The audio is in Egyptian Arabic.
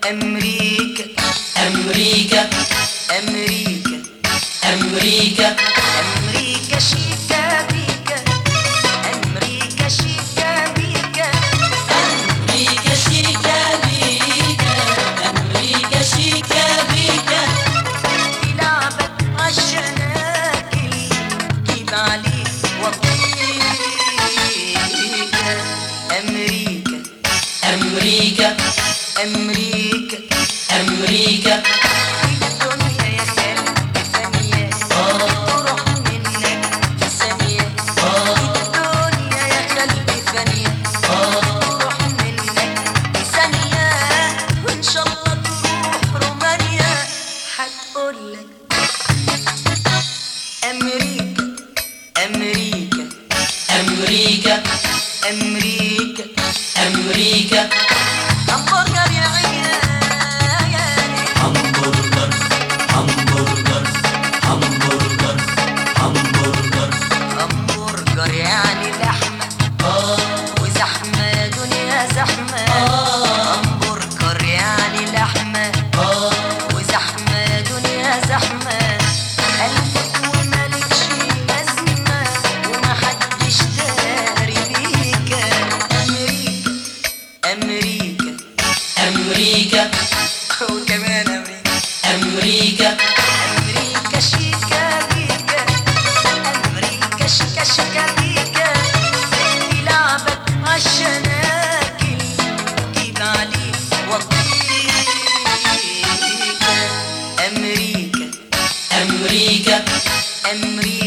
أمريكا أمريكا أمريكا أمريكا أمريكا شيكا بيكا أمريكا شيكا بيكا أمريكا شيكا بيكا أمريكا شيكا بيكا لعبك عالشناكل جيب عليك وطيكا أمريكا أمريكا أمريكا أمريكا الدنيا يا خالد ثانية تروح منك في ثانية الدنيا يا خالد ثانية تروح منك في ثانية وإن شاء الله تروح رومانيا هتقولك أمريكا أمريكا أمريكا أمريكا أمريكا همبرجر يا عيالي همبرجر همبرجر همبرجر همبرجر همبرجر يعني لحمة وزحمة دنيا زحمة همبرجر يعني لحمة وزحمة دنيا زحمة قلبك ومالكش لازمة ومحدش داري بيك أمريكا أمريكا أمريكا وكمان أمريكا أمريكا أمريكا شيكا بيكا أمريكا شيكا شيكا بيكا في لعبك عالشناكل جيب عليك وطيكا أمريكا أمريكا أمريكا